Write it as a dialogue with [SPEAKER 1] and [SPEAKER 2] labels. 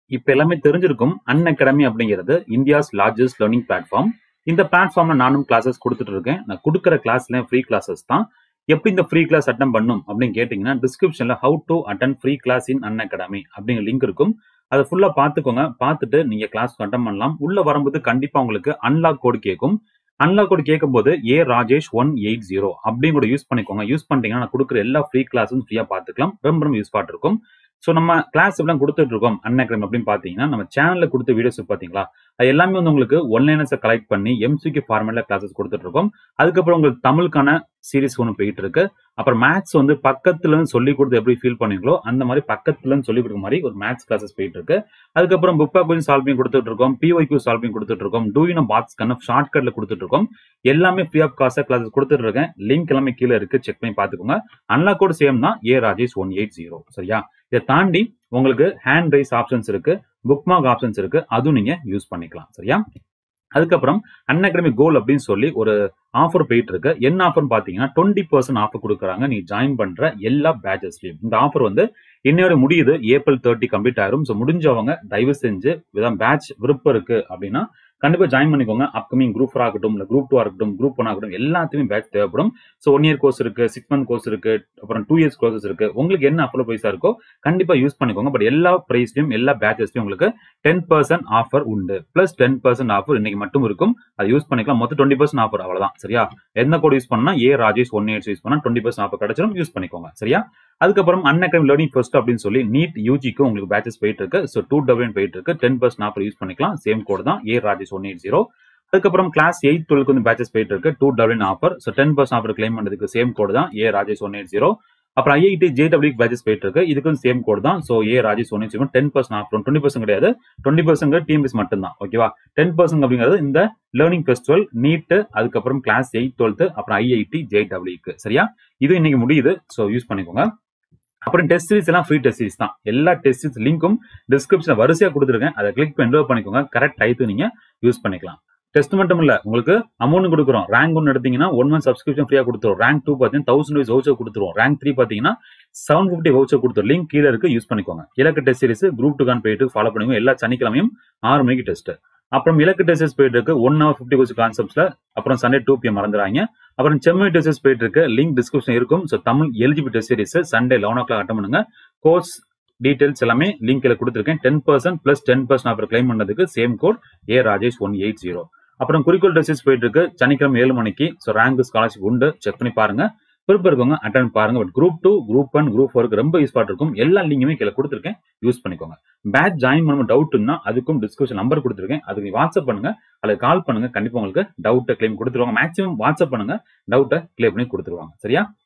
[SPEAKER 1] இப்ப எல்லாமே தெரிஞ்சிருக்கும் அன் அகாடமி அப்படிங்கிறது இந்தியாஸ் லார்ஜஸ்ட் லேர்னிங் பிளாட்ஃபார்ம் இந்த பிளாட்ஃபார்ம்ல நானும் கிளாஸஸ் கொடுத்துட்டு இருக்கேன் நான் கொடுக்குற கிளாஸ்ல ஃப்ரீ கிளாஸஸ் தான் எப்படி இந்த ஃப்ரீ கிளாஸ் அட்டன் பண்ணும் அப்படின்னு கேட்டீங்கன்னா டிஸ்கிரிப்ஷன்ல how to attend free class in Unacademy அப்படிங்கிற லிங்க் இருக்கும் அதை ஃபுல்லா பார்த்துக்கோங்க பார்த்துட்டு நீங்க கிளாஸ் அட்டன் பண்ணலாம் உள்ள வரும்போது கண்டிப்பா உங்களுக்கு அன்லாக் கோடு கேட்கும் அன்லாக் கோடு கேட்கும்போது A Rajesh one eight zero அப்படின்னு கூட யூஸ் பண்ணிக்கோங்க யூஸ் பண்ணிட்டீங்கன்னா நான் கொடுக்குற எல்லா ஃப்ரீ கிளாஸும் ஃப்ரீயா பார்த்துக்கலாம் ரொம்ப ரொம்ப யூஸ் இருக்கும் ஸோ நம்ம கிளாஸ் எல்லாம் கொடுத்துட்டு இருக்கோம் அன்அகாடமி அப்படின்னு பார்த்தீங்கன்னா நம்ம சேனல்ல கொடுத்த வீடியோஸ் பார்த்தீங்களா அது எல்லாமே வந்து உங்களுக்கு ஒன்லைனஸை கலெக்ட் பண்ணி எம்சிக்கு ஃபார்மேட்ல கிளாஸஸ் கொடுத்துட்டு இருக்கோம் அதுக்கப்புறம் உங்களுக்கு தமிழுக்கான சீரிஸ் ஒன்று போயிட்டு இருக்கு அப்புறம் மேத்ஸ் வந்து பக்கத்துல இருந்து சொல்லி கொடுத்து எப்படி ஃபீல் பண்ணீங்களோ அந்த மாதிரி பக்கத்துல இருந்து சொல்லி கொடுக்க மாதிரி ஒரு மேத்ஸ் கிளாஸஸ் போயிட்டு இருக்கு அதுக்கப்புறம் புக் பேக் கொஞ்சம் சால்விங் கொடுத்துட்டு இருக்கோம் பிஒய்க்கு சால்விங் கொடுத்துட்டு இருக்கோம் டூயின பாக்ஸ் கண்ண ஷார்ட் கட்ல கொடுத்துட்டு இருக்கோம் எல்லாமே ஃப்ரீ ஆஃப் காஸ்ட் கிளாஸஸ் கொடுத்துட்டு இருக்கேன் லிங்க் எல்லாமே கீழே இருக்கு செக் பண்ணி பார்த்துக்கோங்க அன்லாக் கோட் சேம் தான் A Rajesh one eight zero சரியா இதை தாண்டி உங்களுக்கு ஹேண்ட் ரைஸ் ஆப்ஷன்ஸ் இருக்கு புக் மார்க் ஆப்ஷன்ஸ் இருக்கு அதுவும் நீங்க யூஸ் பண்ணிக்கலாம் சரியா அதுக்கப்புறம் அன்அகாடமி கோல் அப்படின்னு சொல்லி ஒரு ஆஃபர் போயிட்டு இருக்கு என்ன ஆஃபர் பாத்தீங்கன்னா டுவெண்ட்டி பர்சன்ட் ஆஃபர் கொடுக்குறாங்க நீ ஜாயின் பண்ற எல்லா பேச்சஸ்லயும் இந்த ஆஃபர் வந்து இன்னையோட முடியுது ஏப்ரல் தேர்ட்டி கம்ப்ளீட் ஆயிரும் ஸோ முடிஞ்சவங்க தயவு செஞ்சு இதான் பேட்ச் விருப்பம் இருக்கு அப்படின்னா கண்டிப்பா ஜாயின் பண்ணிக்கோங்க அப்கமிங் குரூப் ஆகட்டும் இல்ல குரூப் டூ ஆகட்டும் குரூப் ஒன் ஆகட்டும் எல்லாத்தையுமே பேட்ச் தேவைப்படும் ஸோ ஒன் இயர் கோர்ஸ் இருக்கு சிக்ஸ் மந்த் கோர்ஸ் இருக்கு அப்புறம் டூ இயர்ஸ் கோர்சஸ் இருக்கு உங்களுக்கு என்ன அஃபோர்ட் பிரைஸா இருக்கோ கண்டிப்பா யூஸ் பண்ணிக்கோங்க பட் எல்லா பிரைஸ்லயும் எல்லா பேச்சஸ்லயும் உங்களுக்கு டென் பர்சன்ட் ஆஃபர் உண்டு பிளஸ் டென் பர்சன்ட் ஆஃபர் இன்னைக்கு மட்டும் இருக்கும் அதை யூஸ் பண்ணிக்கலாம் மொத்தம் டுவெண்ட்டி பர்சன்ட் ஆஃபர் அவ்வளவுதான் சரியா எந்த கோட் யூஸ் பண்ணா A Rajesh one years use பண்ணா டுவெண்ட்டி பர்சன்ட் ஆஃபர் கிடைச்சிடும் யூஸ் பண்ணிக்கோங்க சரியா அதுக்கப்புறம் அன்அகாடமி லேர்னிங் ஃபர்ஸ்ட் அப்படின்னு சொல்லி நீட் யூஜிக்கு உங்களுக்கு பேச்சஸ் போயிட்டு இருக்கு ஸோ டூ டபிள்யூ போயிட்டு இருக்கு டென் பர்சன்ட் ஆஃபர் யூஸ் பண்ணிக்கலாம் சேம் கோட் தான் A Rajesh one eight zero அதுக்கப்புறம் கிளாஸ் எயிட் டுவெல்க்கு வந்து பேச்சஸ் போயிட்டு இருக்கு two W offer so ten percent offer claim பண்ணுறதுக்கு சேம் கோட் தான் A Rajesh one eight zero அப்புறம் ஐஐடி ஜேடபிள்யூ பேச்சஸ் போயிட்டு இருக்கு இதுக்கும் சேம் கோட் தான் so A Rajesh one eight zero ten percent offer twenty percent கிடையாது டுவெண்ட்டி பர்சன்ட் டிஎம்பிஎஸ் மட்டும் தான் ஓகேவா டென் பர்சன்ட் அப்படிங்கிறது இந்த லேர்னிங் ஃபெஸ்டிவல் நீட் அதுக்கப்புறம் கிளாஸ் எயிட் டுவெல்த் அப்புறம் ஐஐடி ஜேடபிள்யூக்கு சரியா இது இன்னைக்கு முடியுது ஸோ யூஸ் பண்ணிக்கோங்க அப்புறம் டெஸ்ட் சீரிஸ் எல்லாம் ஃப்ரீ டெஸ்ட் சீரிஸ் தான் எல்லா டெஸ்ட் சீரிஸ் லிங்க்கும் டிஸ்கிரிப்ஷன் வரிசையா கொடுத்துருக்கேன் அதை கிளிக் பண்ணி என்ரோல் பண்ணிக்கோங்க கரெக்ட் டைத்து நீங்க யூஸ் பண்ணிக்கலாம் டெஸ்ட் மட்டும் இல்ல உங்களுக்கு அமௌண்ட் கொடுக்குறோம் ரேங்க் ஒன்று எடுத்தீங்கன்னா ஒன் மந்த் சப்ஸ்கிரிப்ஷன் ஃப்ரீயா கொடுத்துரும் ரேங்க் டூ பார்த்தீங்கன்னா தௌசண்ட் வைஸ் வவுச்சர் கொடுத்துருவோம் ரேங்க் த்ரீ பார்த்தீங்கன்னா செவன் ஃபிஃப்டி வவுச்சர் கொடுத்துரும் லிங்க் கீழே இருக்கு யூஸ் பண்ணிக்கோங்க இலக்கு டெஸ்ட் சீரிஸ் குரூப் டூக்கான் போயிட்டு ஃபாலோ பண்ணுங்க எல்லா சனிக்கிழமையும் ஆறு மணிக்கு டெஸ்ட் அப்புறம் இலக்கு டெஸ்ட் போயிட்டு இருக்கு ஒன் ஹவர் ஃபிஃப்டி கொஸ்ட் கான்செப்ட்ஸ்ல அப்புறம் சண்டே டூ பிஎம் மறந்துறாங்க அப்புறம் செம்மை டெஸ்ட் போயிட்டு இருக்கு லிங்க் டிஸ்கிரிப்ஷன் இருக்கும் so Tamil eligible test series Sunday eleven o'clock attend பண்ணுங்க கோர்ஸ் டீடைல்ஸ் எல்லாமே லிங்க்ல கொடுத்துருக்கேன் ten percent plus ten percent offer claim பண்ணதுக்கு same code A Rajesh one eight zero அப்புறம் குறிக்கோள் டெஸ்ட் போயிட்டு இருக்கு சனிக்கிழமை ஏழு மணிக்கு ஸோ ரேங்க் ஸ்காலர்ஷிப் உண்டு செக் பண்ணி பாருங்க விருப்பம் இருக்கவங்க அட்டன் பாருங்க but group two group one group ஃபோருக்கு ரொம்ப யூஸ் இருக்கும் எல்லா லிங்குமே கீழே கொடுத்துருக்கேன் யூஸ் பண்ணிக்கோங்க பேட்ச் ஜாயின் பண்ண டவுட்னா அதுக்கும் டிஸ்கிரிப்ஷன் நம்பர் கொடுத்துருக்கேன் அதுக்கு நீ வாட்ஸ்அப் பண்ணுங்க அல்லது கால் பண்ணுங்க கண்டிப்பா உங்களுக்கு டவுட்டை கிளைம் கொடுத்துருவாங்க மேக்ஸிமம் வாட்ஸ்அப் பண்ணுங்க டவுட்டை கிளியர் பண்ணி கொடுத்துருவாங்க சரியா